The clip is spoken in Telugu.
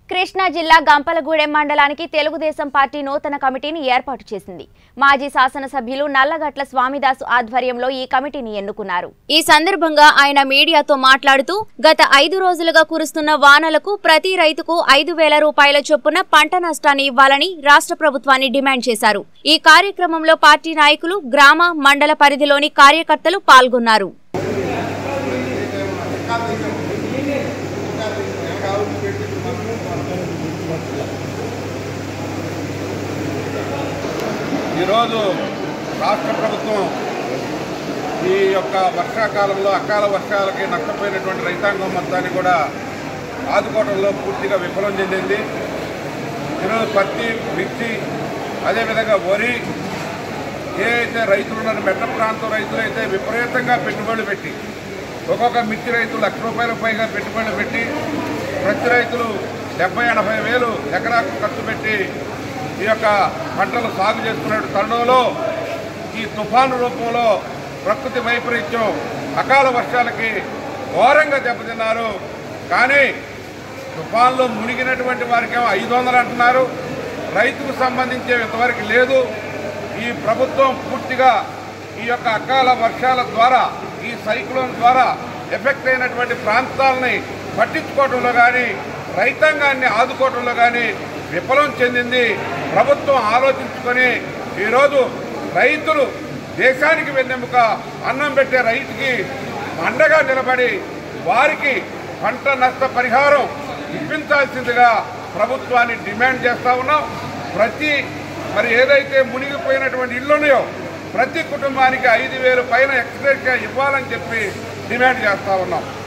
కృష్ణా జిల్లా గంపలగూడెం మండలానికి తెలుగుదేశం పార్టీ నూతన కమిటీని ఏర్పాటు చేసింది మాజీ శాసనసభ్యులు నల్లగట్ల స్వామిదాసు ఆధ్వర్యంలో ఈ కమిటీని ఎన్నుకున్నారు ఈ సందర్భంగా ఆయన మీడియాతో మాట్లాడుతూ గత ఐదు రోజులుగా కురుస్తున్న వానలకు ప్రతి రైతుకు ఐదు వేల రూపాయల చొప్పున పంట నష్టాన్ని ఇవ్వాలని రాష్ట్ర ప్రభుత్వాన్ని డిమాండ్ చేశారు ఈ కార్యక్రమంలో పార్టీ నాయకులు గ్రామ మండల పరిధిలోని కార్యకర్తలు పాల్గొన్నారు ఈరోజు రాష్ట్ర ప్రభుత్వం ఈ యొక్క వర్షాకాలంలో అకాల వర్షాలకి నష్టపోయినటువంటి రైతాంగం మొత్తాన్ని కూడా ఆదుకోవడంలో పూర్తిగా విఫలం చెందింది ఈరోజు పత్తి మిర్చి అదేవిధంగా వరి ఏ అయితే రైతులు ఉన్నారో మెట్ట ప్రాంతం రైతులు అయితే విపరీతంగా పెట్టుబడులు పెట్టి ఒక్కొక్క మిర్చి రైతు లక్ష రూపాయలకు పైగా పెట్టుబడులు పెట్టి ప్రతి రైతులు డెబ్బై ఎనభై వేలు ఎకరాకు ఖర్చు పెట్టి ఈ యొక్క పంటలు సాగు చేసుకునే తరుణంలో ఈ తుఫాను రూపంలో ప్రకృతి వైపరీత్యం అకాల వర్షాలకి ఘోరంగా దెబ్బతిన్నారు కానీ తుఫాన్లో మునిగినటువంటి వారికేమో ఐదు వందలు అంటున్నారు రైతుకు సంబంధించి ఇంతవరకు లేదు ఈ ప్రభుత్వం పూర్తిగా ఈ యొక్క అకాల వర్షాల ద్వారా ఈ సైక్లోన్ ద్వారా ఎఫెక్ట్ అయినటువంటి ప్రాంతాలని పట్టించుకోవడంలో కానీ రైతాంగాన్ని ఆదుకోవడంలో కానీ విఫలం చెందింది ప్రభుత్వం ఆలోచించుకొని ఈరోజు రైతులు దేశానికి వెన్నెముక అన్నం పెట్టే రైతుకి అండగా నిలబడి వారికి పంట నష్ట పరిహారం ఇప్పించాల్సిందిగా ప్రభుత్వాన్ని డిమాండ్ చేస్తా ఉన్నాం ప్రతి మరి ఏదైతే మునిగిపోయినటువంటి ఇళ్ళు ఉన్నాయో ప్రతి కుటుంబానికి ఐదు వేలు పైన ఎక్స్ట్రేట్గా ఇవ్వాలని చెప్పి డిమాండ్ చేస్తా ఉన్నాం